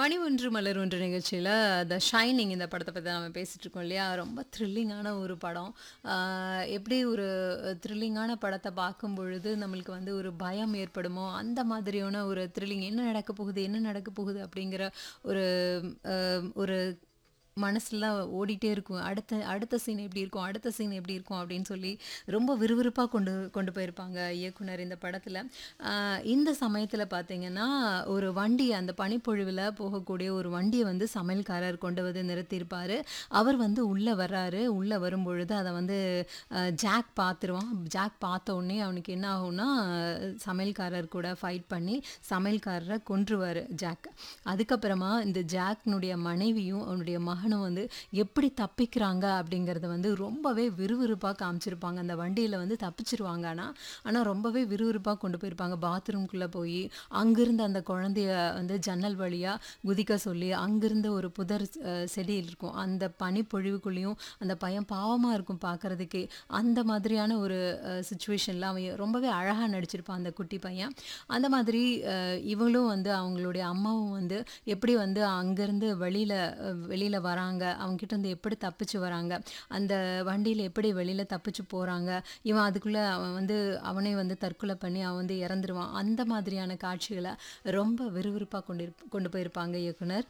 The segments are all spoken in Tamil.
மணி ஒன்று மலர் ஒன்று நிகழ்ச்சியில் த ஷைனிங் இந்த படத்தை பற்றி நம்ம பேசிகிட்டு இருக்கோம் இல்லையா ரொம்ப த்ரில்லிங்கான ஒரு படம் ஆஹ் எப்படி ஒரு த்ரில்லிங்கான படத்தை பார்க்கும் பொழுது நம்மளுக்கு வந்து ஒரு பயம் ஏற்படுமோ அந்த மாதிரியான ஒரு த்ரில்லிங் என்ன நடக்க போகுது என்ன நடக்க போகுது அப்படிங்கிற ஒரு ஆஹ் ஒரு மனசுல ஓடிட்டே இருக்கும் அடுத்த அடுத்த சீன் எப்படி இருக்கும் அடுத்த சீன் எப்படி இருக்கும் அப்படின்னு சொல்லி ரொம்ப விறுவிறுப்பாக கொண்டு கொண்டு போயிருப்பாங்க இயக்குனர் இந்த படத்தில் இந்த சமயத்தில் பார்த்தீங்கன்னா ஒரு வண்டி அந்த பனிப்பொழிவில் போகக்கூடிய ஒரு வண்டியை வந்து சமையல்காரர் கொண்டு வந்து நிறுத்தியிருப்பார் அவர் வந்து உள்ளே வர்றாரு உள்ளே வரும் பொழுது அதை வந்து அஹ், ஜாக் பார்த்துருவான் ஜாக் பார்த்த உடனே அவனுக்கு என்ன ஆகும்னா சமையல்காரர் கூட ஃபைட் பண்ணி சமையல்காரரை கொன்றுவார் ஜாக் அதுக்கப்புறமா இந்த ஜாக்னுடைய மனைவியும் அவனுடைய மகனும் வந்து எப்படி தப்பிக்கிறாங்க அப்படிங்கிறத வந்து ரொம்பவே விறுவிறுப்பாக காமிச்சிருப்பாங்க அந்த வண்டியில் வந்து தப்பிச்சிருவாங்க ஆனால் ஆனால் ரொம்பவே விறுவிறுப்பாக கொண்டு போயிருப்பாங்க பாத்ரூம்குள்ளே போய் அங்கிருந்து அந்த குழந்தைய வந்து ஜன்னல் வழியாக குதிக்க சொல்லி அங்கிருந்து ஒரு புதர் அஹ், செடி இருக்கும் அந்த பனிப்பொழிவுக்குள்ளேயும் அந்த பையன் பாவமாக இருக்கும் பார்க்கறதுக்கே அந்த மாதிரியான ஒரு சுச்சுவேஷனில் அவன் ரொம்பவே அழகாக நடிச்சிருப்பான் அந்த குட்டி பையன் அந்த மாதிரி அஹ், இவங்களும் வந்து அவங்களுடைய அம்மாவும் வந்து எப்படி வந்து அங்கேருந்து வெளியில் வெளியில் வராங்க அவங்ககிட்ட இருந்து எப்படி தப்பிச்சு வராங்க அந்த வண்டியில் எப்படி வெளியில் தப்பிச்சு போகிறாங்க இவன் அதுக்குள்ளே அவன் வந்து அவனே வந்து தற்கொலை பண்ணி அவன் வந்து இறந்துருவான் அந்த மாதிரியான காட்சிகளை ரொம்ப விறுவிறுப்பாக கொண்டு கொண்டு போயிருப்பாங்க இயக்குனர்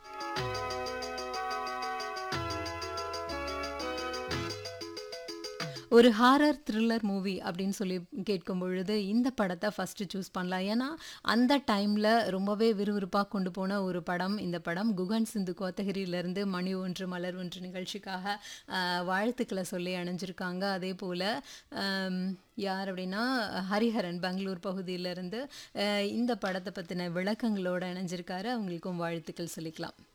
ஒரு ஹாரர் த்ரில்லர் மூவி அப்படின்னு சொல்லி கேட்கும் பொழுது இந்த படத்தை ஃபஸ்ட்டு சூஸ் பண்ணலாம் ஏன்னா அந்த டைமில் ரொம்பவே விறுவிறுப்பாக கொண்டு போன ஒரு படம் இந்த படம் குகன் சிந்து கோத்தகிரியிலேருந்து மணி ஒன்று மலர் ஒன்று நிகழ்ச்சிக்காக ஆஹ், வாழ்த்துக்களை சொல்லி அணைஞ்சிருக்காங்க அதே போல் யார் அப்படின்னா ஹரிஹரன் பெங்களூர் பகுதியிலேருந்து இந்த படத்தை பற்றின விளக்கங்களோடு இணைஞ்சிருக்காரு அவங்களுக்கும் வாழ்த்துக்கள் சொல்லிக்கலாம்